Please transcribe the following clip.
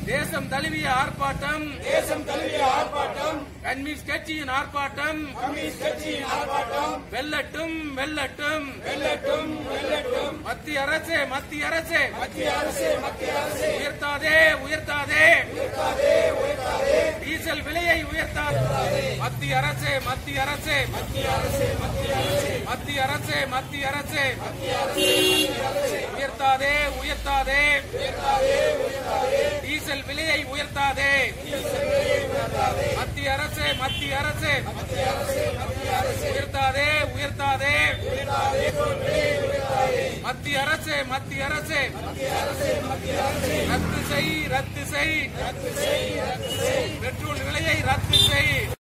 தேசம் தழுவிய ஆர்ப்பாட்டம் தேசம் தழுவிய ஆர்ப்பாட்டம் கம்யூனிஸ்ட் கட்சியின் ஆர்ப்பாட்டம் கம்யூனிஸ்ட் கட்சியின் ஆர்ப்பாட்டம் வெல்லட்டும் வெல்லட்டும் வெல்லட்டும் வெல்லட்டும் மத்திய அரசே மத்திய அரசே மத்திய அரசு மத்திய அரசு உயர்த்தாதே உயர்த்தாதே டீசல் விலையை உயர்த்தாதே மத்திய அரசே மத்திய அரசே மத்திய அரசு மத்திய அரசு மத்திய அரசே மத்திய அரசே உயர்த்தாதே உயர்த்தாதே டீசல் விலையை உயர்த்தாதே மத்திய அரசே மத்திய அரசே உயர்த்தாதே உயர்த்தாதே மத்திய அரசே மத்திய அரசே ரத்து செய் ரத்து செய் பெட்ரோல் விலையை ரத்து செய்